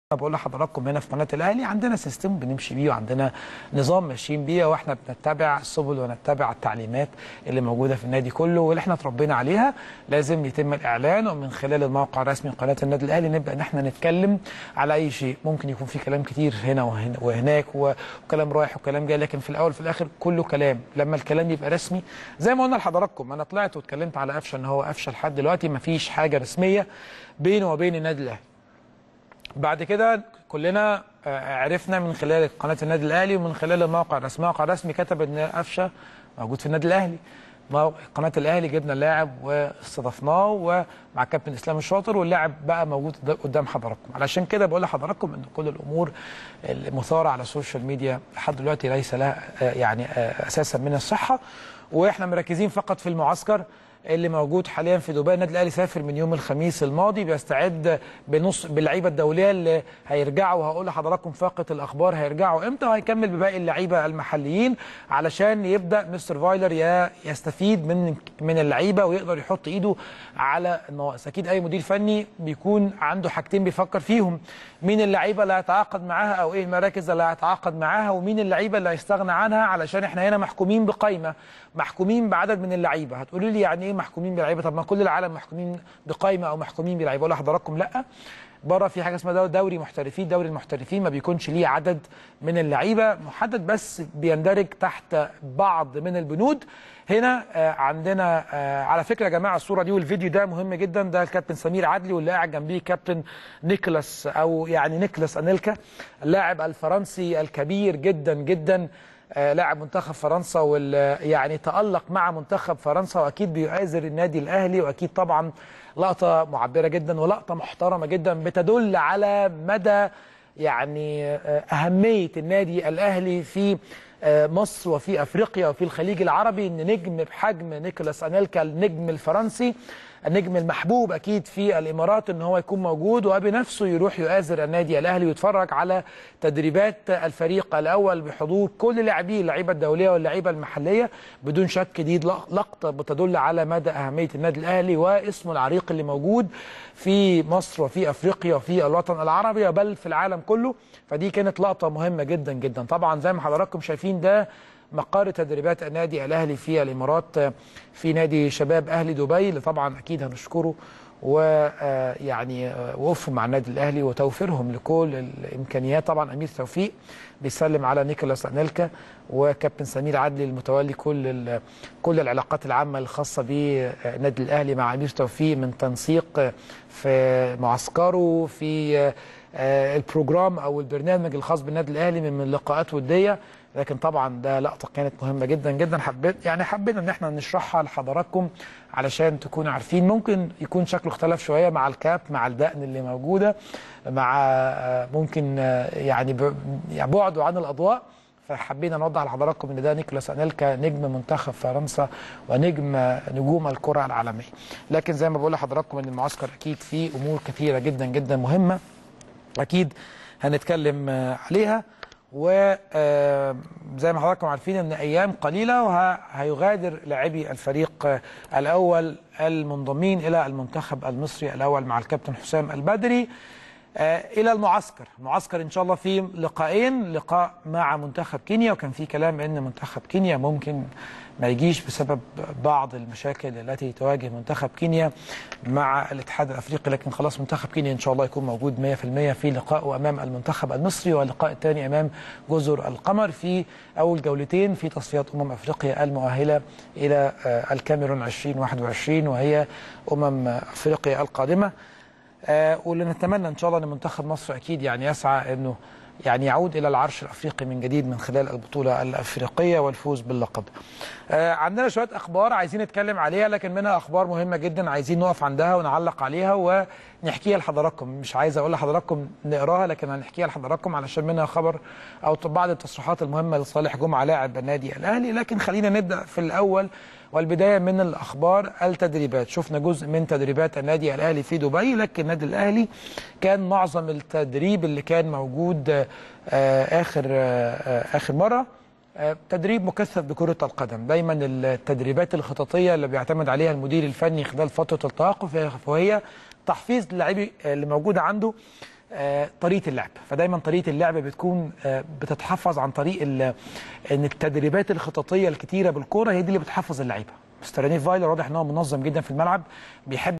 انا بقول لحضراتكم هنا في قناه الاهلي عندنا سيستم بنمشي بيه وعندنا نظام ماشيين بيه واحنا بنتبع السبل ونتبع التعليمات اللي موجوده في النادي كله واللي احنا اتربينا عليها لازم يتم الاعلان ومن خلال الموقع الرسمي قناه النادي الاهلي نبدا ان احنا نتكلم على اي شيء ممكن يكون في كلام كتير هنا وهنا وهناك وكلام رايح وكلام جاي لكن في الاول وفي الاخر كله كلام لما الكلام يبقى رسمي زي ما قلنا لحضراتكم انا طلعت واتكلمت على قفشه ان هو قفشه لحد دلوقتي ما فيش حاجه رسميه بينه وبين النادي الاهلي بعد كده كلنا عرفنا من خلال قناه النادي الاهلي ومن خلال الموقع الرسمي الموقع الرسمي كتب ان قفشه موجود في النادي الاهلي قناه الاهلي جبنا اللاعب واستضفناه ومع كابتن اسلام الشاطر واللاعب بقى موجود قدام حضراتكم علشان كده بقول لحضراتكم ان كل الامور المثاره على السوشيال ميديا لحد دلوقتي ليس لها يعني اساسا من الصحه واحنا مركزين فقط في المعسكر اللي موجود حاليا في دبي النادي الاهلي سافر من يوم الخميس الماضي بيستعد بنص باللعيبه الدوليه اللي هيرجعوا وهقول لحضراتكم فاقه الاخبار هيرجعوا امتى وهيكمل بباقي اللعيبه المحليين علشان يبدا مستر فايلر يستفيد من من اللعيبه ويقدر يحط ايده على النواقص اكيد اي مدير فني بيكون عنده حاجتين بيفكر فيهم مين اللعيبه اللي هيتعاقد معاها او ايه المراكز اللي هيتعاقد معاها ومين اللعيبه اللي هيستغنى عنها علشان احنا هنا محكومين بقائمه محكومين بعدد من اللعيبه هتقولوا لي يعني ايه محكومين بلعيبه طب ما كل العالم محكومين بقائمه او محكومين بلعيبه اقول لحضراتكم لا بره في حاجه اسمها دوري محترفين دوري المحترفين ما بيكونش ليه عدد من اللعيبه محدد بس بيندرج تحت بعض من البنود هنا آه عندنا آه على فكره يا جماعه الصوره دي والفيديو ده مهم جدا ده الكابتن سمير عدلي واللي قاعد جنبيه كابتن نيكلاس او يعني نيكلاس انيلكا اللاعب الفرنسي الكبير جدا جدا آه لاعب منتخب فرنسا واللي يعني تألق مع منتخب فرنسا واكيد بيؤازر النادي الاهلي واكيد طبعا لقطه معبره جدا ولقطه محترمه جدا بتدل على مدى يعني اهميه النادي الاهلي في مصر وفي افريقيا وفي الخليج العربي ان نجم بحجم نيكولاس انيلكا النجم الفرنسي النجم المحبوب اكيد في الامارات ان هو يكون موجود وبنفسه يروح يؤازر النادي الاهلي ويتفرج على تدريبات الفريق الاول بحضور كل لاعبيه اللعيبه الدوليه واللعيبه المحليه بدون شك دي لقطه بتدل على مدى اهميه النادي الاهلي واسمه العريق اللي موجود في مصر وفي افريقيا وفي الوطن العربي بل في العالم كله فدي كانت لقطه مهمه جدا جدا طبعا زي ما حضراتكم شايفين ده مقر تدريبات النادي الاهلي في الامارات في نادي شباب اهلي دبي اللي طبعا اكيد هنشكره ويعني وقفهم مع النادي الاهلي وتوفيرهم لكل الامكانيات طبعا امير توفيق بيسلم على نيكولاس انيلكا وكابتن سمير عدلي المتولي كل كل العلاقات العامه الخاصه بالنادي الاهلي مع امير توفيق من تنسيق في معسكره في البروجرام او البرنامج الخاص بالنادي الاهلي من لقاءات وديه لكن طبعا ده لقطه كانت مهمه جدا جدا حبيت يعني حبينا ان احنا نشرحها لحضراتكم علشان تكونوا عارفين ممكن يكون شكله اختلف شويه مع الكاب مع الدقن اللي موجوده مع ممكن يعني بعده عن الاضواء فحبينا نوضح لحضراتكم ان ده نيكولاس انيلكا نجم منتخب فرنسا ونجم نجوم الكره العالميه لكن زي ما بقول لحضراتكم ان المعسكر اكيد فيه امور كثيره جدا جدا مهمه اكيد هنتكلم عليها وزي ما حضراتكم عارفين ان ايام قليله وهيغادر لاعبي الفريق الاول المنضمين الى المنتخب المصري الاول مع الكابتن حسام البدري الى المعسكر المعسكر ان شاء الله فيه لقاءين لقاء مع منتخب كينيا وكان في كلام ان منتخب كينيا ممكن ما يجيش بسبب بعض المشاكل التي تواجه منتخب كينيا مع الاتحاد الافريقي لكن خلاص منتخب كينيا ان شاء الله يكون موجود 100% في لقائه امام المنتخب المصري واللقاء الثاني امام جزر القمر في اول جولتين في تصفيات امم افريقيا المؤهله الى الكاميرون 2021 وهي امم افريقيا القادمه آه واللي نتمنى ان شاء الله ان منتخب مصر اكيد يعني يسعى انه يعني يعود الى العرش الافريقي من جديد من خلال البطوله الافريقيه والفوز باللقب. آه عندنا شويه اخبار عايزين نتكلم عليها لكن منها اخبار مهمه جدا عايزين نقف عندها ونعلق عليها ونحكيها لحضراتكم مش عايز اقول لحضراتكم نقراها لكن هنحكيها لحضراتكم علشان منها خبر او بعض التصريحات المهمه لصالح جمعه لاعب النادي الاهلي لكن خلينا نبدا في الاول والبدايه من الاخبار التدريبات شفنا جزء من تدريبات النادي الاهلي في دبي لكن النادي الاهلي كان معظم التدريب اللي كان موجود اخر اخر مره تدريب مكثف بكرة القدم دايما التدريبات الخططية اللي بيعتمد عليها المدير الفني خلال فترة التوقف وهي تحفيز اللاعبي اللي موجودة عنده آه، طريقه اللعب فدايما طريقه اللعب بتكون آه، بتتحفظ عن طريق ال- ان التدريبات الخططيه الكتيره بالكوره هي دي اللي بتحفظ اللعيبه مستر رينيه فايلر واضح ان هو منظم جدا في الملعب بيحب